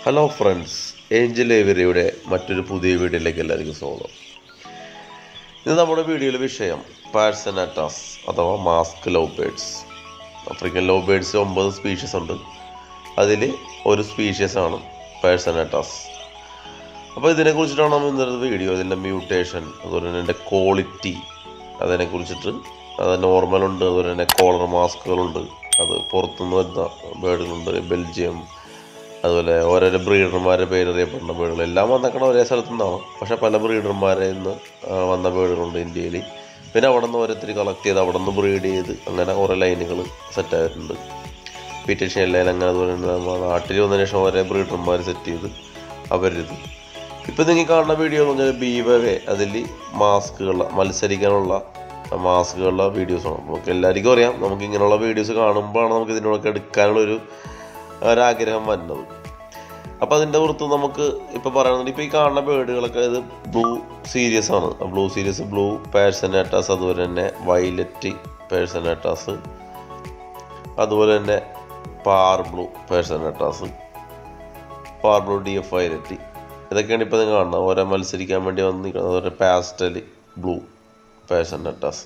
hello friends Angel ഏവരിയുടെ മറ്റൊരു പുതിയ വീഡിയോയിലേക്ക് എല്ലാവർക്കും സ്വാഗതം ഇത് നമ്മുടെ വീഡിയോയിലെ വിഷയം പാഴ്സനാറ്റാസ് അഥവാ mask love birds African love birds ഒമ്പത് സ്പീഷീസ് ഉണ്ട് അതിൽ ഒരു സ്പീഷീസ് ആണ് പാഴ്സനാറ്റാസ് അപ്പോൾ ഇതിനെക്കുറിച്ചിട്ടാണ് നമ്മൾ ഇന്നത്തെ വീഡിയോ ഇതിൻ്റെ മ്യൂട്ടേഷൻ അതുപോലെ തന്നെ ഇതിൻ്റെ ക്വാളിറ്റി അതിനെക്കുറിച്ചിട്ട് അത് നോർമൽ ഉണ്ട് അതുപോലെ തന്നെ കോളർ മാസ്കുകളുണ്ട് അത് പുറത്തുനിന്ന് വരുന്ന ബേഡുകളുണ്ട് ബെൽജിയം അതുപോലെ ഓരോരോ ബ്രീഡർമാരുടെ പേരറിയപ്പെടുന്ന ബേഡുകൾ എല്ലാം വന്നേക്കണ ഒരേ സ്ഥലത്തു നിന്നാണ് പക്ഷേ പല ബ്രീഡർമാരെ നിന്ന് വന്ന ബേഡുകളുണ്ട് ഇന്ത്യയിൽ പിന്നെ അവിടെ നിന്ന് ഓരോരുത്തർ കളക്ട് ചെയ്ത് അവിടെ നിന്ന് ബ്രീഡ് ചെയ്ത് അങ്ങനെ കുറേ ലൈനുകൾ സെറ്റ് ആയിട്ടുണ്ട് പീറ്റേഷൻ ലൈൻ അങ്ങനെ അതുപോലെ തന്നെ നമ്മുടെ നാട്ടിൽ വന്നതിന് ശേഷം ഓരോ ബ്രീഡർമാർ സെറ്റ് ചെയ്ത് അവരിത് ഇപ്പം നിങ്ങൾ കാണുന്ന വീഡിയോ എന്ന് പറഞ്ഞാൽ ബീവവേ അതിൽ മാസ്കുകൾ മത്സരിക്കാനുള്ള മാസ്കുകളുടെ വീഡിയോസാണ് നമുക്ക് എല്ലാവർക്കും അറിയാം നമുക്ക് ഇങ്ങനെയുള്ള വീഡിയോസ് കാണുമ്പോഴാണ് നമുക്ക് ഇതിനോടൊക്കെ എടുക്കാനുള്ളൊരു ഒരാഗ്രഹം വരുന്നത് അപ്പോൾ അതിൻ്റെ പുറത്ത് നമുക്ക് ഇപ്പോൾ പറയുന്നത് ഇപ്പോൾ ഈ കാണുന്ന ബേഡുകളൊക്കെ ഇത് ബ്ലൂ സീരീസ് ആണ് ബ്ലൂ സീരീസ് ബ്ലൂ പേഴ്സണേറ്റാസ് അതുപോലെ തന്നെ വയലറ്റ് പേഴ്സണേറ്റാസ് അതുപോലെ തന്നെ par blue personatus par blue D F violet ഇതൊക്കെയാണ് ഇപ്പോൾ നിങ്ങൾ കാണുന്നത് ഓരോ മത്സരിക്കാൻ വേണ്ടി വന്ന് നിൽക്കുന്നത് അതുപോലെ പാസ്റ്റൽ ബ്ലൂ പേഴ്സണേറ്റാസ്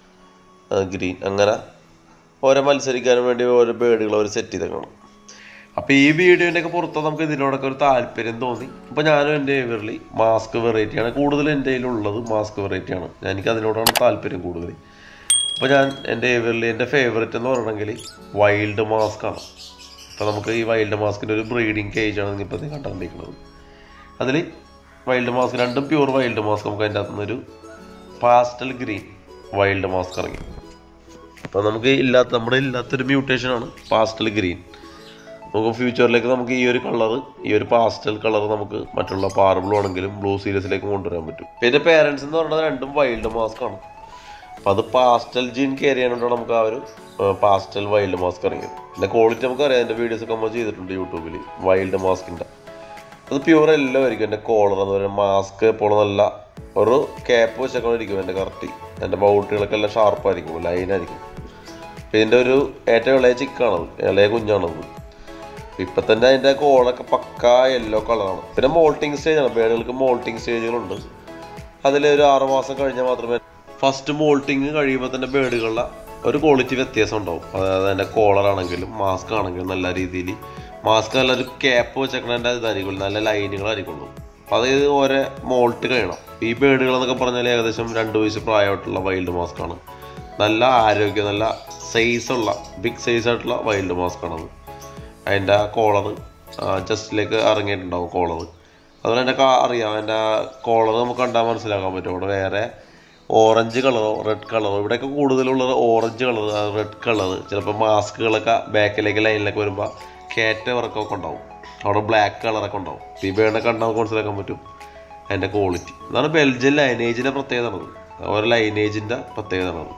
ഗ്രീൻ അങ്ങനെ ഓരോ മത്സരിക്കാൻ വേണ്ടി ഓരോ ബേഡുകൾ അവർ സെറ്റ് ചെയ്തേക്കണം അപ്പോൾ ഈ വീഡിയോൻ്റെ ഒക്കെ പുറത്ത് നമുക്ക് ഇതിനോടൊക്കെ ഒരു താല്പര്യം തോന്നി അപ്പോൾ ഞാനും എൻ്റെ ഇവരിൽ മാസ്ക് വെറൈറ്റിയാണ് കൂടുതൽ എൻ്റെ കയ്യിലുള്ളത് മാസ്ക് വെറൈറ്റിയാണ് എനിക്ക് അതിനോടാണ് താല്പര്യം കൂടുതൽ അപ്പോൾ ഞാൻ എൻ്റെ ഇവരിൽ എൻ്റെ ഫേവറേറ്റ് എന്ന് പറയണമെങ്കിൽ വൈൽഡ് മാസ്ക് ആണ് അപ്പോൾ നമുക്ക് ഈ വൈൽഡ് മാസ്കിൻ്റെ ഒരു ബ്രീഡിങ് കേജാണ് ഇപ്പോൾ കണ്ടുകൊണ്ടിരിക്കുന്നത് അതിൽ വൈൽഡ് മാസ്ക് രണ്ടും പ്യൂർ വൈൽഡ് മാസ്ക് നമുക്ക് അതിൻ്റെ അകത്തുനിന്നൊരു പാസ്റ്റൽ ഗ്രീൻ വൈൽഡ് മാസ്ക് ഇറങ്ങി അപ്പോൾ നമുക്ക് ഇല്ലാത്ത നമ്മുടെ ഇല്ലാത്തൊരു മ്യൂട്ടേഷനാണ് പാസ്റ്റൽ ഗ്രീൻ നമുക്ക് ഫ്യൂച്ചറിലേക്ക് നമുക്ക് ഈ ഒരു കളർ ഈ ഒരു പാസ്റ്റൽ കളർ നമുക്ക് മറ്റുള്ള പാർബിൾ ആണെങ്കിലും ബ്ലൂ സീരീസിലേക്ക് കൊണ്ടുവരാൻ പറ്റും പിന്നെ പേരൻസ് എന്ന് പറയുന്നത് രണ്ടും വൈൽഡ് മാസ്ക് ആണ് അപ്പം അത് പാസ്റ്റൽ ജീൻ കെയർ ചെയ്യാനായിട്ടാണ് നമുക്ക് ആ ഒരു പാസ്റ്റൽ വൈൽഡ് മാസ്ക് ഇറങ്ങിയത് പിന്നെ ക്വാളിറ്റി നമുക്ക് അറിയാം എൻ്റെ വീഡിയോസ് ഒക്കെ നമ്മൾ ചെയ്തിട്ടുണ്ട് യൂട്യൂബിൽ വൈൽഡ് മാസ്കിൻ്റെ അത് പ്യൂർ എല്ലാം ആയിരിക്കും എൻ്റെ കോളർ എന്ന് പറയുന്നത് മാസ്ക് എപ്പോഴും നല്ല ഒരു ക്യാപ്പ് വെച്ചൊക്കെ ഇരിക്കും എൻ്റെ കറക്റ്റ് എൻ്റെ ബൗട്ടികളൊക്കെ എല്ലാം ഷാർപ്പായിരിക്കും ലൈനായിരിക്കും അപ്പം ഇതിൻ്റെ ഒരു ഏറ്റവും ഇളയ ചിക്കാണത് ഇളയ കുഞ്ഞാണത് ഇപ്പം തന്നെ അതിൻ്റെ കോളൊക്കെ പക്ക യെല്ലോ കളറാണ് പിന്നെ മോൾട്ടിങ് സ്റ്റേജാണ് ബേഡുകൾക്ക് മോൾട്ടിങ് സ്റ്റേജുകളുണ്ട് അതിൽ ഒരു ആറ് മാസം കഴിഞ്ഞാൽ മാത്രമേ ഫസ്റ്റ് മോൾട്ടിങ് കഴിയുമ്പോൾ തന്നെ ബേഡുകളുടെ ഒരു ക്വാളിറ്റി വ്യത്യാസം ഉണ്ടാവും അതായത് അതിൻ്റെ കോളർ ആണെങ്കിലും മാസ്ക് ആണെങ്കിലും നല്ല രീതിയിൽ മാസ്ക് നല്ല ഒരു ക്യാപ്പ് വെച്ചേക്കണതിൻ്റെ ഇതായിരിക്കും നല്ല ലൈനുകളായിരിക്കുള്ളൂ അപ്പോൾ അത് ഓരോ മോൾട്ട് കഴിയണം ഈ ബേഡുകൾ എന്നൊക്കെ പറഞ്ഞാൽ ഏകദേശം രണ്ട് വയസ്സ് പ്രായമായിട്ടുള്ള വൈൽഡ് മാസ്ക് ആണ് നല്ല ആരോഗ്യം നല്ല സൈസുള്ള ബിഗ് സൈസ് ആയിട്ടുള്ള വൈൽഡ് മാസ്ക് ആണത് അതിൻ്റെ കോളർ ജസ്റ്റിലേക്ക് ഇറങ്ങിയിട്ടുണ്ടാവും കോളർ അതുപോലെ എൻ്റെ അറിയാം അതിൻ്റെ കോളർ നമുക്ക് കണ്ടാൽ മനസ്സിലാക്കാൻ പറ്റും അവിടെ വേറെ ഓറഞ്ച് കളറോ റെഡ് കളറോ ഇവിടെയൊക്കെ കൂടുതലുള്ളത് ഓറഞ്ച് കളർ റെഡ് കളർ ചിലപ്പോൾ മാസ്കുകളൊക്കെ ബാക്കിലേക്ക് ലൈനിലേക്ക് വരുമ്പോൾ കേറ്റ വർക്കൊക്കെ ഉണ്ടാവും അവിടെ ബ്ലാക്ക് കളറൊക്കെ ഉണ്ടാവും ഈ ബേണിനെ കണ്ടാൽ നമുക്ക് മനസ്സിലാക്കാൻ പറ്റും അതിൻ്റെ ക്വാളിറ്റി അതാണ് ബെൽജിയൻ ലൈനേജിൻ്റെ പ്രത്യേകത ആണത് ഓരോ ലൈനേജിൻ്റെ പ്രത്യേകത ആണത്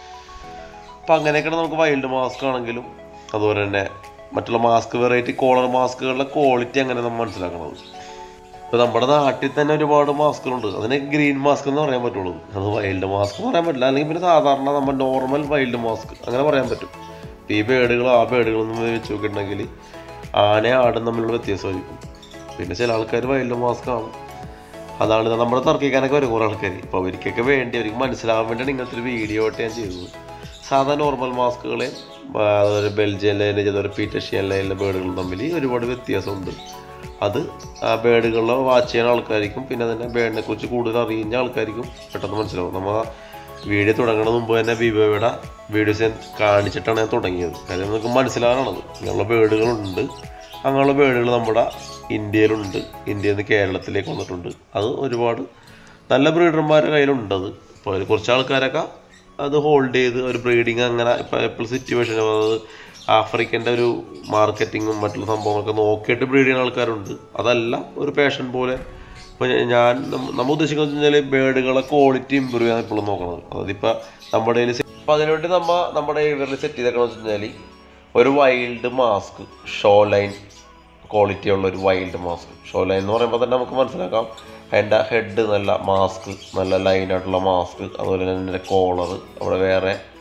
അപ്പം അങ്ങനെയൊക്കെയാണ് നമുക്ക് വൈൽഡ് മാസ്ക് ആണെങ്കിലും അതുപോലെ തന്നെ മറ്റുള്ള മാസ്ക് വെറൈറ്റി കോളർ മാസ്കുകളുടെ ക്വാളിറ്റി അങ്ങനെ നമ്മൾ മനസ്സിലാക്കണത് ഇപ്പോൾ നമ്മുടെ നാട്ടിൽ തന്നെ ഒരുപാട് മാസ്കുകളുണ്ട് അതിന് ഗ്രീൻ മാസ്ക് എന്ന് പറയാൻ പറ്റുള്ളൂ അത് വൈൽഡ് മാസ്ക് എന്ന് പറയാൻ പറ്റില്ല അല്ലെങ്കിൽ പിന്നെ സാധാരണ നമ്മൾ നോർമൽ വൈൽഡ് മാസ്ക് അങ്ങനെ പറയാൻ പറ്റും ഈ ബേഡുകൾ ആ ബേഡുകൾ നമ്മൾ വെച്ച് നോക്കിയിട്ടുണ്ടെങ്കിൽ ആന ആടും തമ്മിലുള്ള വ്യത്യാസമായിരിക്കും പിന്നെ ചില ആൾക്കാർ വൈൽഡ് മാസ്ക് ആണ് അതാണ് നമ്മുടെ തർക്കിക്കാനൊക്കെ വരും കുറേ ആൾക്കാർ അപ്പോൾ അവർക്കൊക്കെ വേണ്ടി അവർക്ക് മനസ്സിലാകാൻ വേണ്ടിയാണ് ഇങ്ങനത്തെ ഒരു വീഡിയോ ആയിട്ട് ഞാൻ ചെയ്തത് സാധാ നോർമൽ മാസ്കുകളെ അതുപോലെ ബെൽജിയൻ ലൈനിൽ അതുപോലെ പീറ്റഷ്യൻ ലൈനിലെ ബേഡുകളും തമ്മിൽ ഒരുപാട് വ്യത്യാസമുണ്ട് അത് ആ ബേഡുകളിലെ വാച്ച് ചെയ്യുന്ന ആൾക്കാർക്കും പിന്നെ തന്നെ ബേഡിനെ കുറിച്ച് കൂടുതൽ അറിയുന്ന ആൾക്കാർക്കും പെട്ടെന്ന് മനസ്സിലാവും നമ്മൾ വീഡിയോ തുടങ്ങുന്ന മുമ്പ് തന്നെ വിവോയുടെ വീഡിയോസ് ഞാൻ കാണിച്ചിട്ടാണ് ഞാൻ തുടങ്ങിയത് കാര്യം നമുക്ക് മനസ്സിലാകാനുള്ളത് ഇങ്ങനെയുള്ള ബേഡുകളുണ്ട് അങ്ങനെയുള്ള ബേഡുകൾ നമ്മുടെ ഇന്ത്യയിലുണ്ട് ഇന്ത്യയിൽ നിന്ന് കേരളത്തിലേക്ക് വന്നിട്ടുണ്ട് അത് ഒരുപാട് നല്ല ബ്രീഡർമാരുടെ കയ്യിലുണ്ടത് അപ്പോൾ അതിൽ കുറച്ച് ആൾക്കാരൊക്കെ അത് ഹോൾഡ് ചെയ്ത് ഒരു ബ്രീഡിങ് അങ്ങനെ ഇപ്പോൾ എപ്പോഴും സിറ്റുവേഷൻ അതായത് ആഫ്രിക്കൻ്റെ ഒരു മാർക്കറ്റിങ്ങും മറ്റുള്ള സംഭവങ്ങളൊക്കെ നോക്കിയിട്ട് ബ്രീഡ് ചെയ്യുന്ന ആൾക്കാരുണ്ട് അതല്ല ഒരു പാഷൻ പോലെ ഇപ്പോൾ ഞാൻ നമ്മൾ ഉദ്ദേശിക്കുന്നത് വെച്ചാൽ ബേഡുകളെ ക്വാളിറ്റി ഇമ്പ്രൂവ് ചെയ്യാൻ ഇപ്പോഴും നോക്കുന്നത് അതായത് ഇപ്പോൾ നമ്മുടെ കയ്യിൽ അപ്പോൾ അതിനുവേണ്ടി നമ്മൾ നമ്മുടെ ഇവരിൽ സെറ്റ് ചെയ്തേക്കണമെന്ന് വെച്ച് കഴിഞ്ഞാൽ ഒരു wild mask show line quality ഉള്ള ഒരു വൈൽഡ് മാസ്ക് ഷോ ലൈൻ എന്ന് പറയുമ്പോൾ തന്നെ നമുക്ക് മനസ്സിലാക്കാം അതിൻ്റെ ഹെഡ് നല്ല മാസ്ക് നല്ല ലൈനായിട്ടുള്ള മാസ്ക് അതുപോലെ തന്നെ അതിൻ്റെ കോളർ അവിടെ വേറെ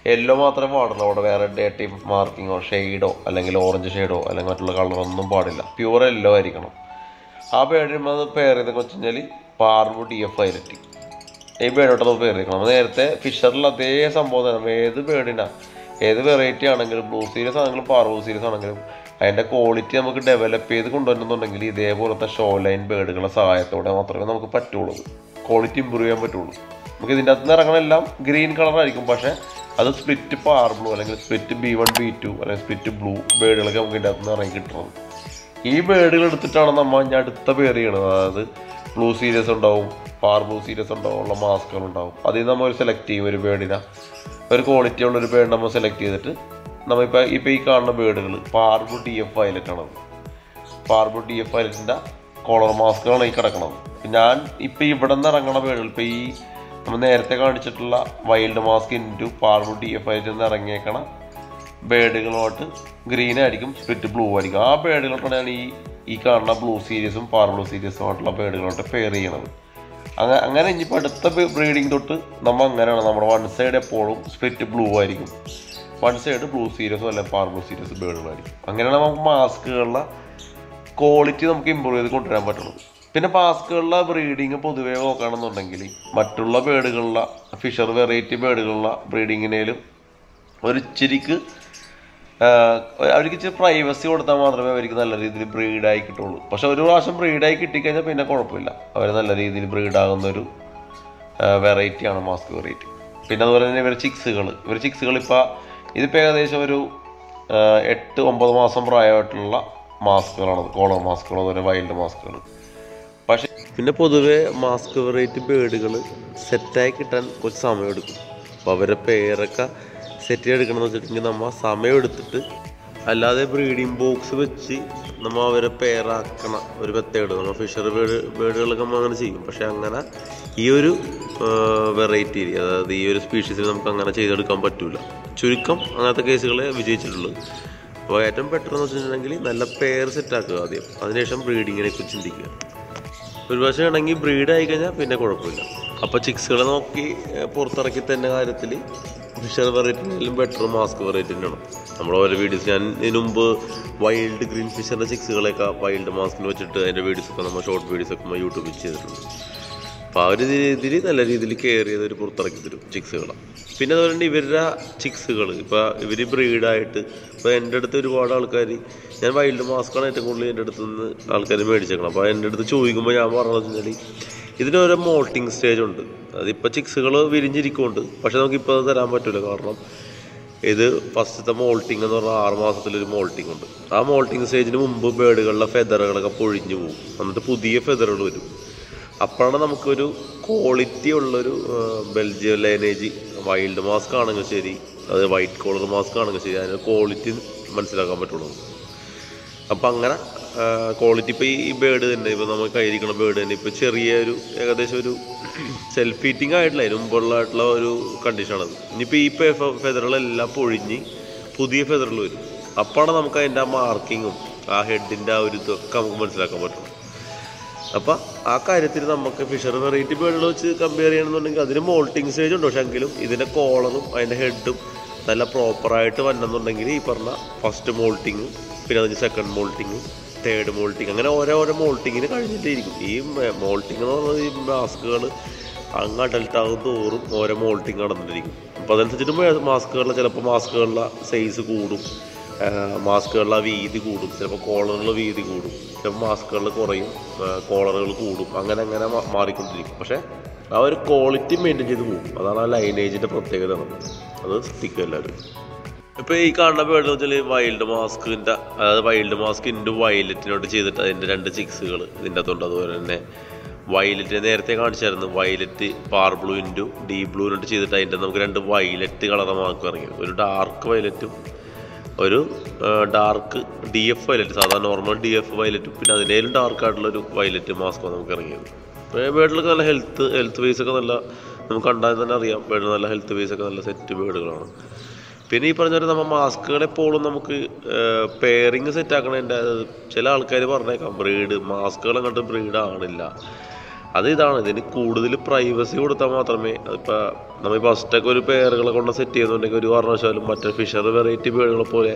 യെല്ലോ മാത്രമേ പാടുള്ളൂ അവിടെ വേറെ ഡേട്ടി മാർക്കിങ്ങോ ഷെയ്ഡോ അല്ലെങ്കിൽ ഓറഞ്ച് ഷെയ്ഡോ അല്ലെങ്കിൽ മറ്റുള്ള കളറൊന്നും പാടില്ല പ്യൂർ യെല്ലോ ആയിരിക്കണം ആ പേരുമ്പോൾ പെയർ ചെയ്തൊക്കെ വെച്ച് കഴിഞ്ഞാൽ പാർവു ഡി എഫ് ഐലറ്റി ഈ ബേഡോട്ടത് പേര് ചെയ്യണം നേരത്തെ ഫിഷറിൽ അതേ സംഭവം തന്നെ ഏത് ബേഡിനാ ഏത് വെറൈറ്റി ആണെങ്കിലും ബ്ലൂ സീരീസ് ആണെങ്കിലും പാർവോ സീരീസ് ആണെങ്കിലും അതിൻ്റെ ക്വാളിറ്റി നമുക്ക് ഡെവലപ്പ് ചെയ്ത് കൊണ്ടുവരുന്നുണ്ടെങ്കിൽ ഇതേപോലത്തെ ഷോ ലൈൻ ബേഡുകളുടെ സഹായത്തോടെ മാത്രമേ നമുക്ക് പറ്റുള്ളൂ ക്വാളിറ്റി ഇമ്പ്രൂവ് ചെയ്യാൻ പറ്റുള്ളൂ നമുക്ക് ഇതിൻ്റെ അകത്ത് നിന്ന് ഇറങ്ങണ എല്ലാം ഗ്രീൻ കളറായിരിക്കും പക്ഷേ അത് സ്പ്ലിറ്റ് പാർ ബ്ലൂ അല്ലെങ്കിൽ split B one B two അല്ലെങ്കിൽ സ്പ്ലിറ്റ് ബ്ലൂ ബേഡുകളൊക്കെ നമുക്ക് ഇതിൻ്റെ അകത്ത് നിന്ന് ഇറങ്ങി കിട്ടുന്നത് ഈ ബേഡുകൾ എടുത്തിട്ടാണ് നമ്മൾ ഇനി അടുത്ത പേർ ചെയ്യണത് അതായത് ബ്ലൂ സീരീസ് ഉണ്ടാവും പാർ ബ്ലൂ സീരീസ് ഉണ്ടാവും ഉള്ള മാസ്കുകൾ ഉണ്ടാവും അതിൽ നമ്മൾ ഒരു സെലക്ട് ചെയ്യും ഒരു ബേഡിനെ ഒരു ക്വാളിറ്റി ഉള്ള ഒരു ബേഡ് നമ്മൾ സെലക്ട് ചെയ്തിട്ട് നമ്മളിപ്പോൾ ഇപ്പോൾ ഈ കാണുന്ന ബേഡുകൾ പാർബു ഡി എഫ് വയലറ്റ് ആണ് പാർബു ഡി എഫ് വയലറ്റിൻ്റെ കോളർ മാസ്കുകളാണ് ഈ കിടക്കുന്നത് ഞാൻ ഇപ്പോൾ ഇവിടെ നിന്ന് ഇറങ്ങണ ബേഡുകൾ ഇപ്പോൾ ഈ നമ്മൾ നേരത്തെ കാണിച്ചിട്ടുള്ള wild mask into parblue D F വയലറ്റിൽ നിന്ന് ഇറങ്ങിയേക്കണ ബേഡുകളോട്ട് ഗ്രീൻ ആയിരിക്കും സ്പ്ലിറ്റ് ബ്ലൂ ആയിരിക്കും ആ ബേഡുകളോട്ടാണ് ഞാൻ ഈ ഈ കാണുന്ന ബ്ലൂ സീരീസും പാർ ബ്ലൂ സീരീസുമായിട്ടുള്ള ബേഡുകളോട്ട് പെയർ ചെയ്യണത് അങ്ങനെ അങ്ങനെ ഇനിയിപ്പോൾ അടുത്ത ബ്രീഡിങ് തൊട്ട് നമ്മൾ അങ്ങനെയാണ് നമ്മുടെ വൺ സൈഡ് എപ്പോഴും സ്പ്ലിറ്റ് ബ്ലൂ ആയിരിക്കും വൺ സൈഡ് ബ്ലൂ സീരീസും അല്ലെങ്കിൽ പാർ ബ്ലൂ സീരീസ് ബേഡുകളായിരിക്കും അങ്ങനെയാണ് നമുക്ക് മാസ്കുകളുടെ ക്വാളിറ്റി നമുക്ക് ഇമ്പ്രൂവ് ചെയ്ത് കൊണ്ടുവരാൻ പറ്റുള്ളൂ പിന്നെ മാസ്കുകളുടെ ബ്രീഡിങ് പൊതുവേ നോക്കുകയാണെന്നുണ്ടെങ്കിൽ മറ്റുള്ള ബേഡുകളിലെ ഫിഷർ വെറൈറ്റി ബേഡുകളിലെ ബ്രീഡിങ്ങിനേലും ഒരു ഇച്ചിരിക്ക് ആഹ് അവർക്ക് ഇച്ചിരി പ്രൈവസി കൊടുത്താൽ മാത്രമേ അവർക്ക് നല്ല രീതിയിൽ ബ്രീഡായി കിട്ടുള്ളൂ പക്ഷെ ഒരു പ്രാവശ്യം ബ്രീഡായി കിട്ടിക്കഴിഞ്ഞാൽ പിന്നെ കുഴപ്പമില്ല അവർ നല്ല രീതിയിൽ ബ്രീഡാകുന്ന ഒരു വെറൈറ്റിയാണ് മാസ്ക് വെറൈറ്റി പിന്നെ അതുപോലെ തന്നെ ഇവർ ചിക്സുകൾ ഇവർ ചിക്സുകൾ ഇപ്പോൾ ഇതിപ്പോൾ ഏകദേശം ഒരു ആഹ് എട്ട് ഒമ്പത് മാസം പ്രായമായിട്ടുള്ള മാസ്കുകളാണ് കോളർ മാസ്കുകൾ അതുപോലെ വൈൽഡ് മാസ്കുകൾ പക്ഷെ പിന്നെ പൊതുവെ മാസ്ക് വെറൈറ്റി ബേഡുകൾ സെറ്റായി കിട്ടാൻ കുറച്ച് സമയമെടുക്കും അപ്പോൾ അവരുടെ പേരൊക്കെ സെറ്റ് ചെയ്തെടുക്കണമെന്ന് വെച്ചിട്ടുണ്ടെങ്കിൽ നമ്മൾ സമയം എടുത്തിട്ട് അല്ലാതെ ബ്രീഡിംഗ് ബോക്സ് വെച്ച് നമ്മൾ അവരെ പേരാക്കണ ഒരു മെത്തേഡ് നമ്മൾ ഫിഷർ ബേഡ് ബേഡുകളൊക്കെ നമ്മൾ അങ്ങനെ ചെയ്യും പക്ഷെ അങ്ങനെ ഈ ഒരു വെറൈറ്റി അതായത് ഈ ഒരു സ്പീഷീസിൽ നമുക്ക് അങ്ങനെ ചെയ്തെടുക്കാൻ പറ്റൂല ചുരുക്കം അങ്ങനത്തെ കേസുകളെ വിജയിച്ചിട്ടുള്ളൂ അപ്പോൾ ഏറ്റവും ബെറ്റർ എന്ന് വെച്ചിട്ടുണ്ടെങ്കിൽ നല്ല പെയർ സെറ്റാക്കുക ആദ്യം അതിനുശേഷം ബ്രീഡിങ്ങിനെ കുറിച്ച് ചിന്തിക്കുക ഒരു പക്ഷേ ആണെങ്കിൽ ബ്രീഡ് ആയി കഴിഞ്ഞാൽ പിന്നെ കുഴപ്പമില്ല അപ്പോൾ ചിക്സുകളെ നോക്കി ഏഹ്, പുറത്തിറക്കി തന്നെ കാര്യത്തിൽ ഫിഷർ വെറൈറ്റിനും ബെറ്റർ മാസ്ക് വെറൈറ്റിനാണ് നമ്മുടെ ഓരോ വീഡിയോസ് ഞാൻ ഇതിനു മുമ്പ് വൈൽഡ് ഗ്രീൻ ഫിഷറിൻ്റെ ചിക്സുകളൊക്കെ വൈൽഡ് മാസ്കിന് വെച്ചിട്ട് അതിൻ്റെ വീഡിയോസൊക്കെ നമ്മൾ ഷോർട്ട് വീഡിയോസൊക്കെ നമ്മൾ യൂട്യൂബിൽ ചെയ്തിട്ടുണ്ട് അപ്പോൾ ആ ഒരു രീതിയിൽ നല്ല രീതിയിൽ കെയർ ചെയ്ത് ഒരു പുറത്തിറക്കി തരും ചിക്സുകളെ പിന്നെ അതുപോലെ തന്നെ ഇവരുടെ ചിക്സുകൾ ഇപ്പോൾ ഇവർ ബ്രീഡായിട്ട് ഇപ്പോൾ എൻ്റെ അടുത്ത് ഒരുപാട് ആൾക്കാർ ഞാൻ വൈൽഡ് മാസ്കാണ് ഏറ്റവും കൂടുതൽ എൻ്റെ അടുത്ത് നിന്ന് ആൾക്കാർ മേടിച്ചേക്കണം അപ്പോൾ എൻ്റെ അടുത്ത് ചോദിക്കുമ്പോൾ ഞാൻ പറഞ്ഞതെന്ന് വെച്ചാൽ ഇതിന് ഓരോ മോൾട്ടിങ് സ്റ്റേജ് ഉണ്ട് അതിപ്പോൾ ചിക്സുകൾ വിരിഞ്ഞിരിക്കുന്നുണ്ട് പക്ഷെ നമുക്കിപ്പോൾ അത് തരാൻ പറ്റില്ല കാരണം ഇത് ഫസ്റ്റത്തെ മോൾട്ടിങ് എന്ന് പറഞ്ഞാൽ ആറ് മാസത്തിലൊരു മോൾട്ടിങ് ഉണ്ട് ആ മോൾട്ടിങ് സ്റ്റേജിന് മുമ്പ് ബേഡുകളിലെ ഫെദറുകളൊക്കെ പൊഴിഞ്ഞു പോകും എന്നിട്ട് പുതിയ ഫെദറുകൾ വരും അപ്പോഴാണ് നമുക്കൊരു ക്വാളിറ്റി ഉള്ളൊരു ബെൽജിയം ലൈനേജ് വൈൽഡ് മാസ്ക് ആണെങ്കിൽ ശരി അത് വൈറ്റ് കോളർ മാസ്ക് ആണെങ്കിൽ ശരി അതിൻ്റെ ക്വാളിറ്റി മനസ്സിലാക്കാൻ പറ്റുള്ളൂ അപ്പം അങ്ങനെ ക്വാളിറ്റി ഇപ്പോൾ ഈ ബേഡ് തന്നെ ഇപ്പോൾ നമ്മൾ കയ്യിരിക്കുന്ന ബേഡ് തന്നെ ഇപ്പോൾ ചെറിയ ഒരു ഏകദേശം ഒരു സെൽഫ് ഫീറ്റിംഗ് ആയിട്ടില്ല അതിന് മുമ്പുള്ളതായിട്ടുള്ള ഒരു കണ്ടീഷനാണത് ഇനിയിപ്പോൾ ഈ ഫെദറുകളെല്ലാം പൊഴിഞ്ഞ് പുതിയ ഫെദറുകൾ വരും അപ്പോഴാണ് നമുക്ക് അതിൻ്റെ ആ മാർക്കിങ്ങും ആ ഹെഡിൻ്റെ ആ ഒരു ഇതൊക്കെ നമുക്ക് മനസ്സിലാക്കാൻ പറ്റും അപ്പം ആ കാര്യത്തിൽ നമുക്ക് ഫിഷർ വെറൈറ്റി ബേഡുകൾ വെച്ച് കമ്പയർ ചെയ്യണമെന്നുണ്ടെങ്കിൽ അതിന് മോൾട്ടിങ് സ്റ്റേജ് ഉണ്ട് പക്ഷെ എങ്കിലും ഇതിൻ്റെ കോളറും അതിൻ്റെ ഹെഡും നല്ല പ്രോപ്പറായിട്ട് വരണമെന്നുണ്ടെങ്കിൽ ഈ പറഞ്ഞ ഫസ്റ്റ് മോൾട്ടിങ് പിന്നെ അതിന് സെക്കൻഡ് മോൾട്ടിങ് തേർഡ് മോൾട്ടിങ് അങ്ങനെ ഓരോ ഓരോ മോൾട്ടിങ്ങിന് കഴിഞ്ഞിട്ടേ ഇരിക്കും ഈ മോൾട്ടിങ് എന്ന് പറയുന്നത് ഈ മാസ്കുകൾ അങ്ങ് അഡൽട്ട് ആകും തോറും ഓരോ മോൾട്ടിങ് നടന്നിട്ടിരിക്കും അപ്പോൾ അതനുസരിച്ചിട്ട് മാസ്കുകളിലെ ചിലപ്പോൾ മാസ്കുകളിലെ സൈസ് കൂടും മാസ്കുകളിലെ വീതി കൂടും ചിലപ്പോൾ കോളറുകളുടെ വീതി കൂടും ചിലപ്പോൾ മാസ്കുകളിൽ കുറയും കോളറുകൾ കൂടും അങ്ങനെ അങ്ങനെ മാ- മാറിക്കൊണ്ടിരിക്കും പക്ഷേ ആ ഒരു ക്വാളിറ്റി മെയിൻറ്റെയിൻ ചെയ്ത് പോകും അതാണ് ആ ലൈനേജിൻ്റെ പ്രത്യേകത അത് സ്റ്റിക്ക് എല്ലാവരും ഇപ്പോൾ ഈ കാണുന്ന ബേർഡ് എന്ന് വെച്ചാൽ വൈൽഡ് മാസ്കിൻ്റെ അതായത് വൈൽഡ് മാസ്ക് ഇൻറ്റു വയലറ്റിനോട് ചെയ്തിട്ട് അതിൻ്റെ രണ്ട് ചിക്സുകൾ ഇതിൻ്റെ അകത്തുണ്ട് അതുപോലെ തന്നെ വയലറ്റ് നേരത്തെ കാണിച്ചായിരുന്നു violet par blue into D ബ്ലൂവിനോട് ചെയ്തിട്ട് അതിൻ്റെ നമുക്ക് രണ്ട് വയലറ്റ് കളർ മാർക്ക് ഇറങ്ങി ഒരു ഡാർക്ക് വയലറ്റും ഒരു ഡാർക്ക് ഡി എഫ് വയലറ്റ് സാധാരണ നോർമൽ ഡി എഫ് വയലറ്റും പിന്നെ അതിനേലും ഡാർക്ക് ആയിട്ടുള്ള ഒരു വയലറ്റ് മാസ്ക് നമുക്ക് ഇറങ്ങിയത് ബേഡിലൊക്കെ നല്ല ഹെൽത്ത് ഹെൽത്ത് ബേസ് ഒക്കെ നല്ല നമുക്ക് കണ്ടാൽ തന്നെ അറിയാം ബേഡ് നല്ല ഹെൽത്ത് ബേസ് ഒക്കെ നല്ല സെറ്റ് ബേഡുകളാണ് പിന്നെ ഈ പറഞ്ഞ പോലെ നമ്മൾ മാസ്കുകൾ എപ്പോഴും നമുക്ക് പെയറിങ് സെറ്റ് ആക്കണതിൻ്റെ ചില ആൾക്കാർ പറഞ്ഞേക്കാം ബ്രീഡ് മാസ്കുകൾ അങ്ങോട്ട് ബ്രീഡ് ആണില്ല അത് ഇതാണ് ഇതിന് കൂടുതൽ പ്രൈവസി കൊടുത്താൽ മാത്രമേ അതിപ്പോൾ നമ്മൾ ഫസ്റ്റൊക്കെ ഒരു പേരുകളെ കൊണ്ട് സെറ്റ് ചെയ്യുന്നുണ്ടെങ്കിൽ ഒരു കാരണവശാലും മറ്റേ ഫിഷർ വെറൈറ്റി പേരുകളെ പോലെ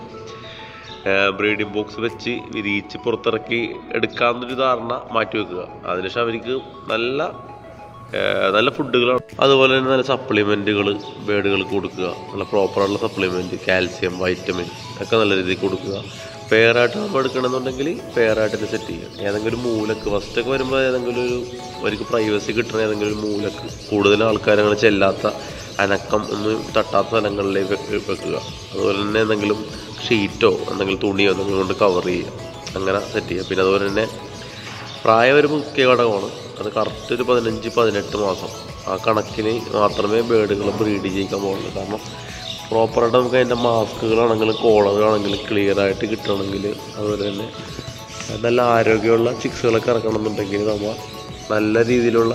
ബ്രീഡിംഗ് ബോക്സ് വെച്ച് വിരിയിച്ച് പുറത്തിറക്കി എടുക്കാമെന്നൊരു ധാരണ മാറ്റി വെക്കുക അതിനുശേഷം അവർക്ക് നല്ല ഏഹ് നല്ല ഫുഡുകളാണ് അതുപോലെ തന്നെ നല്ല സപ്ലിമെൻറ്റുകൾ ബേഡുകൾക്ക് കൊടുക്കുക നല്ല പ്രോപ്പറായിട്ടുള്ള സപ്ലിമെൻറ്റ് കാൽസ്യം വൈറ്റമിൻ ഒക്കെ നല്ല രീതിയിൽ കൊടുക്കുക പെയറായിട്ട് നമ്മൾ എടുക്കണമെന്നുണ്ടെങ്കിൽ പെയറായിട്ട് തന്നെ സെറ്റ് ചെയ്യുക ഏതെങ്കിലും ഒരു മൂലക്ക് ഫസ്റ്റൊക്കെ വരുമ്പോൾ ഏതെങ്കിലും ഒരു അവർക്ക് പ്രൈവസി കിട്ടുന്ന ഏതെങ്കിലും ഒരു മൂലക്ക് കൂടുതൽ ആൾക്കാർ അങ്ങനെ ചെല്ലാത്ത അനക്കം ഒന്നും തട്ടാത്ത സ്ഥലങ്ങളിലേക്ക് വെക്ക- വെക്കുക അതുപോലെ തന്നെ എന്തെങ്കിലും ഷീറ്റോ എന്തെങ്കിലും തുണിയോ എന്തെങ്കിലും കൊണ്ട് കവർ ചെയ്യുക അങ്ങനെ സെറ്റ് ചെയ്യുക പിന്നെ അതുപോലെ തന്നെ പ്രായം ഒരു മുഖ്യ ഘടകമാണ് അത് കറക്റ്റ് ഒരു പതിനഞ്ച് പതിനെട്ട് മാസം ആ കണക്കിന് മാത്രമേ ബേഡുകൾ ബ്രീഡ് ചെയ്യിക്കാൻ പോകുള്ളൂ കാരണം പ്രോപ്പറായിട്ട് നമുക്ക് അതിൻ്റെ മാസ്കുകളാണെങ്കിലും കോളറുകളാണെങ്കിലും ക്ലിയർ ആയിട്ട് കിട്ടണമെങ്കിൽ അതുപോലെ തന്നെ നല്ല ആരോഗ്യമുള്ള ചിക്സുകളൊക്കെ ഇറക്കണമെന്നുണ്ടെങ്കിൽ നമ്മൾ നല്ല രീതിയിലുള്ള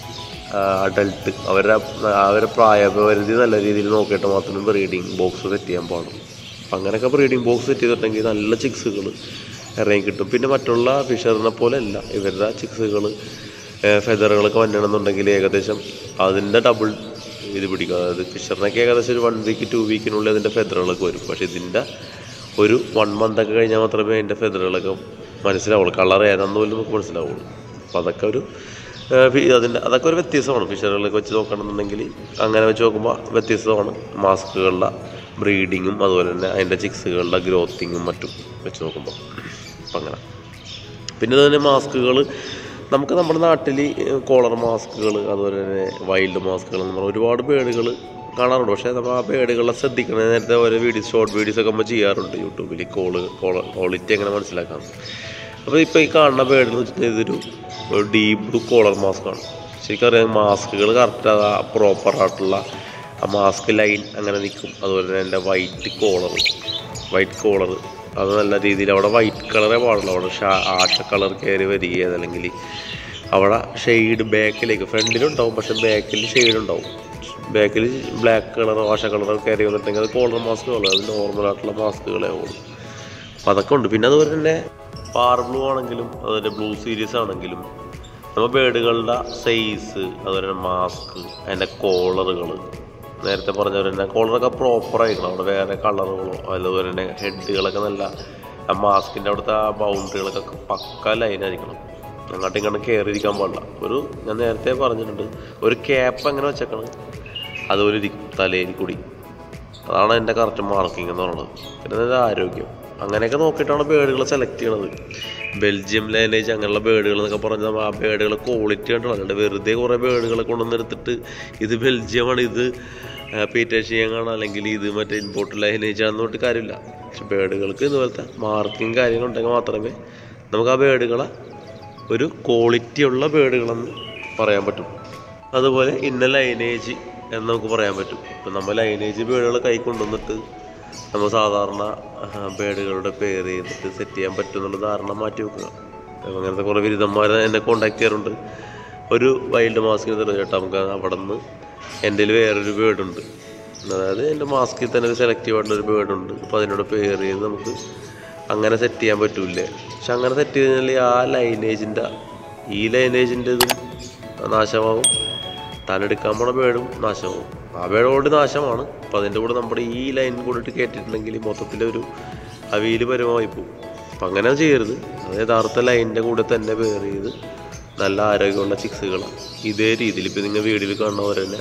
അഡൽട്ട് അവരുടെ അവരുടെ പ്രായപരിധി നല്ല രീതിയിൽ നോക്കിയിട്ട് മാത്രമേ ബ്രീഡിങ് ബോക്സ് സെറ്റ് ചെയ്യാൻ പാടുള്ളൂ അപ്പം അങ്ങനെയൊക്കെ ബ്രീഡിംഗ് ബോക്സ് സെറ്റ് ചെയ്തിട്ടുണ്ടെങ്കിൽ നല്ല ചിക്സുകൾ ഇറങ്ങി കിട്ടും പിന്നെ മറ്റുള്ള ഫിഷറിനെ പോലെ അല്ല ഇവരുടെ ചിക്സുകൾ ഫെദറുകളൊക്കെ വന്നണമെന്നുണ്ടെങ്കിൽ ഏകദേശം അതിൻ്റെ ഡബിൾ ഇത് പിടിക്കും അതായത് ഫിഷറിനൊക്കെ ഏകദേശം ഒരു വൺ വീക്ക് ടു വീക്കിനുള്ളിൽ അതിൻ്റെ ഫെദറുകളൊക്കെ വരും പക്ഷേ ഇതിൻ്റെ ഒരു വൺ മന്ത് ഒക്കെ കഴിഞ്ഞാൽ മാത്രമേ അതിൻ്റെ ഫെദറുകളൊക്കെ മനസ്സിലാവുള്ളൂ കളർ ഏതാണെന്ന് പോലും നമുക്ക് മനസ്സിലാവുള്ളൂ അപ്പോൾ അതൊക്കെ ഒരു ഏഹ് ഫി- അതിൻ്റെ അതൊക്കെ ഒരു വ്യത്യസ്തമാണ് ഫിഷറുകളൊക്കെ വെച്ച് നോക്കണമെന്നുണ്ടെങ്കിൽ അങ്ങനെ വെച്ച് നോക്കുമ്പോൾ വ്യത്യസ്തമാണ് മാസ്കുകളുടെ ബ്രീഡിങ്ങും അതുപോലെ തന്നെ അതിൻ്റെ ചിക്സുകളുടെ ഗ്രോത്തിങ്ങും മറ്റും വെച്ച് നോക്കുമ്പോൾ അപ്പം അങ്ങനെ പിന്നെ തന്നെ മാസ്കുകൾ നമുക്ക് നമ്മുടെ നാട്ടിൽ കോളർ മാസ്കുകൾ അതുപോലെ തന്നെ വൈൽഡ് മാസ്കുകൾ എന്ന് പറഞ്ഞാൽ ഒരുപാട് ബേഡുകൾ കാണാറുണ്ട് പക്ഷേ നമ്മൾ ആ ബേഡുകളെ ശ്രദ്ധിക്കണം നേരത്തെ ഓരോ വീഡിയോസ് ഷോർട്ട് വീഡിയോസ് ഒക്കെ നമ്മൾ ചെയ്യാറുണ്ട് യൂട്യൂബിൽ കോള് ക്വാളിറ്റി എങ്ങനെ മനസ്സിലാക്കാം അപ്പോൾ ഇപ്പോൾ ഈ കാണുന്ന ബേഡ് എന്ന് വെച്ചിട്ടുണ്ടെങ്കിൽ ഇതൊരു ഡീപ് ബ്ലൂ കോളർ മാസ്കാണ് ശരിക്കും അറിയാം മാസ്കുകൾ കറക്റ്റ് ആ പ്രോപ്പറായിട്ടുള്ള ആ മാസ്ക് ലൈൻ അങ്ങനെ നിൽക്കും അതുപോലെ തന്നെ എൻ്റെ വൈറ്റ് കോളർ വൈറ്റ് കോളർ അത് നല്ല രീതിയിൽ അവിടെ വൈറ്റ് കളറേ പാടുള്ളൂ അവിടെ ഷാ ആഷ കളർ കയറി വരികയോ അതല്ലെങ്കിൽ അവിടെ ഷെയ്ഡ് ബാക്കിലേക്ക് ഫ്രണ്ടിലുണ്ടാവും പക്ഷെ ബാക്കിൽ ഷെയ്ഡ് ഉണ്ടാവും ബാക്കിൽ ബ്ലാക്ക് കളർ ആഷ കളർ കയറി വന്നിട്ടുണ്ടെങ്കിൽ അത് കോളർ മാസ്കുകൾ അത് നോർമലായിട്ടുള്ള മാസ്കുകളേ ഉള്ളൂ അപ്പം അതൊക്കെ ഉണ്ട് പിന്നെ അതുപോലെ തന്നെ പാർ ബ്ലൂ ആണെങ്കിലും അതുപോലെ ബ്ലൂ സീരീസ് ആണെങ്കിലും നമ്മൾ ബേഡുകളുടെ സൈസ് അതുപോലെ തന്നെ മാസ്ക് അതിൻ്റെ കോളറുകൾ നേരത്തെ പറഞ്ഞ പോലെ തന്നെ കോളറൊക്കെ പ്രോപ്പർ ആയിരിക്കണം അവിടെ വേറെ കളറുകളോ അതുപോലെ തന്നെ ഹെഡുകളൊക്കെ നല്ല ആ മാസ്കിൻ്റെ അവിടുത്തെ ആ ബൗണ്ടറികളൊക്കെ പക്ക ലൈനായിരിക്കണം അങ്ങോട്ടും ഇങ്ങോട്ടും കയറിയിരിക്കാൻ പാടില്ല ഒരു ഞാൻ നേരത്തെ പറഞ്ഞിട്ടുണ്ട് ഒരു ക്യാപ്പ് എങ്ങനെ വെച്ചേക്കണം അതുപോലെ ഇരിക്കും തലയിൽ കൂടി അതാണ് എൻ്റെ കറക്റ്റ് മാർക്കിംഗ് എന്ന് പറയുന്നത് പിന്നെ അതിൻ്റെ ആരോഗ്യം അങ്ങനെയൊക്കെ നോക്കിയിട്ടാണ് ബേഡുകൾ സെലക്ട് ചെയ്യണത് ബെൽജിയം ലൈനേജ് അങ്ങനെയുള്ള ബേഡുകൾ എന്നൊക്കെ പറഞ്ഞാൽ നമ്മൾ ആ ബേഡുകൾ ക്വാളിറ്റി കണ്ടോ അല്ലാണ്ട് വെറുതെ കുറേ ബേഡുകളെ കൊണ്ടുവന്നെടുത്തിട്ട് ഇത് ബെൽജിയമാണ് ഇത് പീറ്റേഷ്യങ്ങാണ് അല്ലെങ്കിൽ ഇത് മറ്റേ ഇമ്പോർട്ട് ലൈനേജ് ആണെന്ന് പറഞ്ഞിട്ട് കാര്യമില്ല പക്ഷെ ബേഡുകൾക്ക് ഇതുപോലത്തെ മാർക്കിങ് കാര്യങ്ങളുണ്ടെങ്കിൽ മാത്രമേ നമുക്ക് ആ ബേഡുകളെ ഒരു ക്വാളിറ്റിയുള്ള ബേഡുകളെന്ന് പറയാൻ പറ്റും അതുപോലെ ഇന്ന ലൈനേജ് എന്ന് നമുക്ക് പറയാൻ പറ്റും ഇപ്പം നമ്മൾ ലൈനേജ് ബേഡുകൾ കൈ കൊണ്ടുവന്നിട്ട് നമ്മൾ സാധാരണ ബേഡുകളുടെ പേര് ചെയ്തിട്ട് സെറ്റ് ചെയ്യാൻ പറ്റും എന്നുള്ള ധാരണ മാറ്റി വെക്കുക അപ്പം അങ്ങനത്തെ കുറേ ബിരുദന്മാർ എന്നെ കോണ്ടാക്ട് ചെയ്യാറുണ്ട് ഒരു വൈൽഡ് മാസ്കിന് തരുക ചേട്ടാ നമുക്ക് അവിടെ നിന്ന് എൻ്റെ കയ്യിൽ വേറൊരു ബേഡുണ്ട് അതായത് എൻ്റെ മാസ്കിൽ തന്നെ ഒരു സെലക്റ്റീവ് ആയിട്ടുള്ള ഒരു ബേഡുണ്ട് അപ്പോൾ അതിനോട് പേര് ചെയ്ത് നമുക്ക് അങ്ങനെ സെറ്റ് ചെയ്യാൻ പറ്റൂലേ പക്ഷെ അങ്ങനെ സെറ്റ് ചെയ്ത് കഴിഞ്ഞാൽ ആ ലൈനേജിൻ്റെ ഈ ലൈനേജിൻ്റെ ഇതും നാശമാവും താനെടുക്കാൻ പോണ ബേഡും നാശമാവും ആ ബേഡ് ഓൾറെഡി നാശമാണ് അപ്പോൾ അതിൻ്റെ കൂടെ നമ്മുടെ ഈ ലൈൻ കൂടിയിട്ട് കയറ്റിയിട്ടുണ്ടെങ്കിൽ മൊത്തത്തിലൊരു ആ വീല് പരമായി പോകും അപ്പം അങ്ങനെ ചെയ്യരുത് അത് യഥാർത്ഥ ലൈനിൻ്റെ കൂടെ തന്നെ പേർ ചെയ്ത് നല്ല ആരോഗ്യമുള്ള ചിക്സുകളാണ് ഇതേ രീതിയിൽ ഇപ്പോൾ നിങ്ങൾ വീഡിയോയിൽ കാണുന്ന പോലെ തന്നെ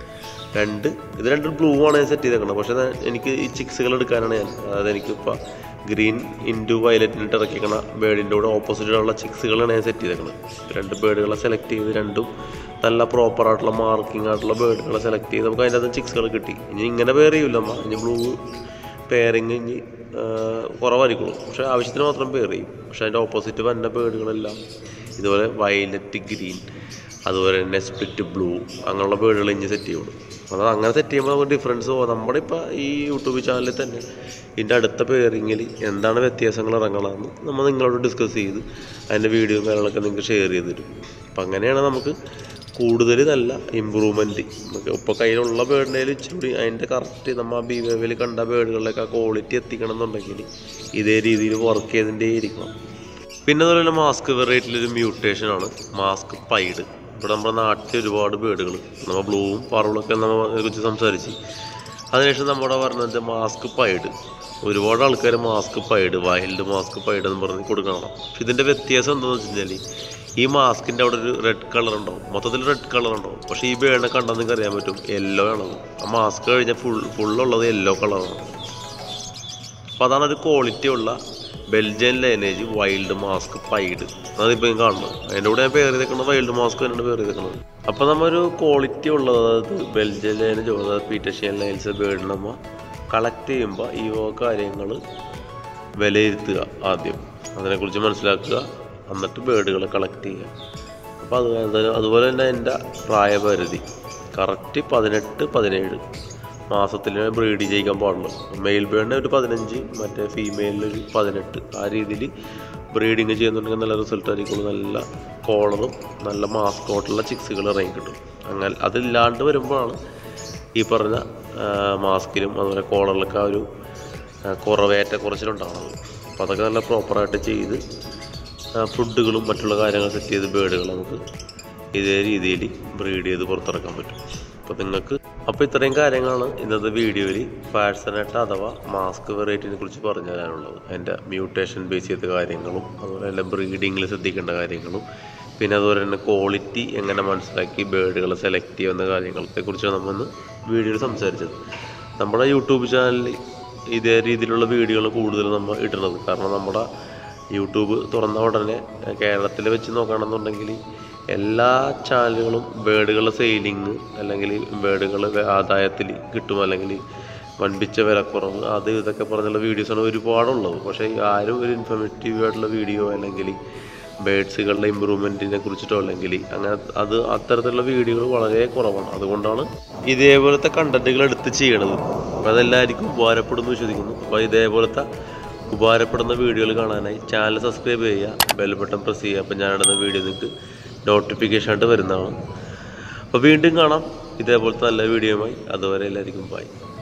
രണ്ട് ഇത് രണ്ടും ബ്ലൂ ആണ് ഞാൻ സെറ്റ് ചെയ്തേക്കുന്നത് പക്ഷേ ഞാൻ- എനിക്ക് ഈ ചിക്സുകൾ എടുക്കാനാണ് ഞാൻ അതായത് എനിക്കിപ്പോൾ ഗ്രീൻ ഇൻറ്റു വയലറ്റിനിട്ട് ഇറക്കിക്കണ ബേഡിൻ്റെ കൂടെ ഓപ്പോസിറ്റുള്ള ചിക്സുകളാണ് ഞാൻ സെറ്റ് ചെയ്തേക്കുന്നത് രണ്ട് ബേഡുകളെ സെലക്ട് ചെയ്ത് രണ്ടും നല്ല പ്രോപ്പറായിട്ടുള്ള മാർക്കിംഗ് ആയിട്ടുള്ള ബേഡുകളെ സെലക്ട് ചെയ്ത് നമുക്ക് അതിൻ്റെ അകത്ത് ചിക്സുകൾ കിട്ടി ഇനി ഇങ്ങനെ പേർ ചെയ്യില്ല അമ്മ ഇനി ബ്ലൂ പെയറിങ് ഇനി ആ, കുറവായിരിക്കുള്ളൂ പക്ഷേ ആവശ്യത്തിന് മാത്രം പെയർ ചെയ്യും പക്ഷേ അതിൻ്റെ ഓപ്പോസിറ്റ് വരുന്ന ബേഡുകളെല്ലാം ഇതുപോലെ വയലറ്റ് ഗ്രീൻ അതുപോലെ തന്നെ സ്പ്ലിറ്റ് ബ്ലൂ അങ്ങനെയുള്ള ബേഡുകൾ ഇനി സെറ്റ് ചെയ്യുള്ളൂ അത് അങ്ങനെ സെറ്റ് ചെയ്യുമ്പോൾ നമുക്ക് ഡിഫറൻസ് പോകും നമ്മുടെ ഇപ്പോൾ ഈ യൂട്യൂബ് ചാനലിൽ തന്നെ ഇതിൻ്റെ അടുത്ത പെയറിങ്ങിൽ എന്താണ് വ്യത്യാസങ്ങൾ ഇറങ്ങണമെന്ന് നമ്മൾ നിങ്ങളോട് ഡിസ്കസ് ചെയ്ത് അതിൻ്റെ വീഡിയോ കാര്യങ്ങളൊക്കെ നിങ്ങൾക്ക് ഷെയർ ചെയ്ത് തരും അപ്പം അങ്ങനെയാണ് നമുക്ക് കൂടുതൽ നല്ല ഇമ്പ്രൂവ്മെൻറ്റ് നമുക്ക് ഇപ്പോൾ കയ്യിലുള്ള ബേഡിൻ്റെ ഇച്ചിരി അതിൻ്റെ കറക്റ്റ് നമ്മൾ ആ ബി വേവിൽ കണ്ട ബേഡുകളിലൊക്കെ ആ ക്വാളിറ്റി എത്തിക്കണം എന്നുണ്ടെങ്കിൽ ഇതേ രീതിയിൽ വർക്ക് ചെയ്തിട്ടേ ഇരിക്കണം പിന്നെ അതുപോലെ തന്നെ മാസ്ക് വെറൈറ്റിയിലൊരു മ്യൂട്ടേഷനാണ് മാസ്ക് പൈഡ് ഇവിടെ നമ്മുടെ നാട്ടിൽ ഒരുപാട് ബേഡുകൾ നമ്മൾ ബ്ലൂവും പറവളൊക്കെ നമ്മൾ കുറിച്ച് സംസാരിച്ച് അതിനുശേഷം നമ്മുടെ പറഞ്ഞത് മാസ്ക് പൈഡ് ഒരുപാട് ആൾക്കാർ mask pied wild mask pied എന്ന് പറഞ്ഞ് കൊടുക്കണം പക്ഷെ ഇതിൻ്റെ വ്യത്യാസം എന്താണെന്ന് വെച്ച് കഴിഞ്ഞാൽ ഈ മാസ്കിൻ്റെ അവിടെ ഒരു റെഡ് കളർ ഉണ്ടാവും മൊത്തത്തിൽ റെഡ് കളർ ഉണ്ടാവും പക്ഷേ ഈ ബേഡിനെ കണ്ടാൽ നിങ്ങൾക്ക് അറിയാൻ പറ്റും യെല്ലോ ആണത് ആ മാസ്ക് കഴിഞ്ഞാൽ ഫുൾ ഫുള്ളുള്ളത് യെല്ലോ കളറാണ് അപ്പോൾ അതാണ് ഒരു ക്വാളിറ്റി ഉള്ള Belgian lineage wild mask pied അതിപ്പോൾ ഞാൻ കാണുന്നത് അതിൻ്റെ കൂടെ ഞാൻ പേര് ചെയ്തേക്കുന്നത് വൈൽഡ് മാസ്ക് തന്നെയാണ് പേര് ചെയ്തേക്കുന്നത് അപ്പോൾ നമ്മൊരു ക്വാളിറ്റി ഉള്ളത് അതായത് ബെൽജിയൻ ലൈനേജ് അതായത് പീറ്റർഷ്യൻ ലൈൻസ് ബേഡ് നമ്മൾ കളക്ട് ചെയ്യുമ്പോൾ ഈ വക കാര്യങ്ങൾ വിലയിരുത്തുക ആദ്യം അതിനെക്കുറിച്ച് മനസ്സിലാക്കുക എന്നിട്ട് ബേഡുകളെ കളക്ട് ചെയ്യുക അപ്പോൾ അത് അത് അതുപോലെ തന്നെ എൻ്റെ പ്രായപരിധി കറക്റ്റ് പതിനെട്ട് പതിനേഴ് മാസത്തിൽ ബ്രീഡ് ചെയ്യിക്കാൻ പാടുള്ളൂ മെയിൽ ബേഡിന് ഒരു പതിനഞ്ച് മറ്റേ ഫീമെയിലിന് ഒരു പതിനെട്ട് ആ രീതിയിൽ ബ്രീഡിങ് ചെയ്യുന്നുണ്ടെങ്കിൽ നല്ല റിസൾട്ട് ആയിരിക്കുള്ളൂ നല്ല കോളറും നല്ല മാസ്കോട്ടുള്ള ചിക്സുകൾ ഇറങ്ങി കിട്ടും അങ്ങനെ അതില്ലാണ്ട് വരുമ്പോഴാണ് ഈ പറഞ്ഞ മാസ്കിലും അതുപോലെ കോളറിലൊക്കെ ആ ഒരു ആ, കുറവേറ്റ കുറച്ചിലുണ്ടാവുന്നത് അപ്പോൾ അതൊക്കെ നല്ല പ്രോപ്പറായിട്ട് ചെയ്ത് ഫുഡുകളും മറ്റുള്ള കാര്യങ്ങൾ സെറ്റ് ചെയ്ത് ബേഡുകൾ നമുക്ക് ഇതേ രീതിയിൽ ബ്രീഡ് ചെയ്ത് പുറത്തിറക്കാൻ പറ്റും അപ്പോൾ നിങ്ങൾക്ക് അപ്പോൾ ഇത്രയും കാര്യങ്ങളാണ് ഇന്നത്തെ വീഡിയോയിൽ പാഴ്സനേട്ട അഥവാ മാസ്ക് വെറൈറ്റിനെ കുറിച്ച് പറഞ്ഞു തരാനുള്ളത് അതിൻ്റെ മ്യൂട്ടേഷൻ ബേസ് ചെയ്ത കാര്യങ്ങളും അതുപോലെ തന്നെ ബ്രീഡിങ്ങിൽ ശ്രദ്ധിക്കേണ്ട കാര്യങ്ങളും പിന്നെ അതുപോലെ തന്നെ ക്വാളിറ്റി എങ്ങനെ മനസ്സിലാക്കി ബേഡുകളെ സെലക്ട് ചെയ്യുന്ന കാര്യങ്ങളെ കുറിച്ചാണ് നമ്മൾ ഇന്ന് വീഡിയോയിൽ സംസാരിച്ചത് നമ്മുടെ യൂട്യൂബ് ചാനലിൽ ഇതേ രീതിയിലുള്ള വീഡിയോകൾ കൂടുതൽ നമ്മൾ ഇടുന്നത് കാരണം നമ്മുടെ യൂട്യൂബ് തുറന്ന ഉടനെ കേരളത്തിൽ വെച്ച് നോക്കുകയാണെന്നുണ്ടെങ്കിൽ എല്ലാ ചാനലുകളും ബേഡുകളുടെ സെയിലിങ് അല്ലെങ്കിൽ ബേഡുകൾ ആദായത്തിൽ കിട്ടും അല്ലെങ്കിൽ വൻപിച്ച വിലക്കുറവ് അത് ഇതൊക്കെ പറഞ്ഞുള്ള വീഡിയോസാണ് ഒരുപാടുള്ളത് പക്ഷേ ആരും ഒരു ഇൻഫർമേറ്റീവ് ആയിട്ടുള്ള വീഡിയോ അല്ലെങ്കിൽ ബേഡ്സുകളുടെ ഇമ്പ്രൂവ്മെൻറ്റിനെ കുറിച്ചിട്ടോ അല്ലെങ്കിൽ അങ്ങനെ അത് അത്തരത്തിലുള്ള വീഡിയോകൾ വളരെ കുറവാണ് അതുകൊണ്ടാണ് ഇതേപോലത്തെ കണ്ടന്റുകൾ എടുത്ത് ചെയ്യണത് അപ്പോൾ അതെല്ലാവർക്കും ഉപകാരപ്പെടുമെന്ന് വിശ്വസിക്കുന്നു അപ്പോൾ ഇതേപോലത്തെ ഉപകാരപ്പെടുന്ന വീഡിയോകൾ കാണാനായി ചാനൽ സബ്സ്ക്രൈബ് ചെയ്യുക ബെൽ ബട്ടൺ പ്രസ് ചെയ്യുക അപ്പോൾ ഞാനിടുന്ന വീഡിയോ നിങ്ങൾക്ക് നോട്ടിഫിക്കേഷൻ ആയിട്ട് വരുന്നതാണ് അപ്പോൾ വീണ്ടും കാണാം ഇതേപോലത്തെ നല്ല വീഡിയോയുമായി അതുവരെ എല്ലാവർക്കും ബൈ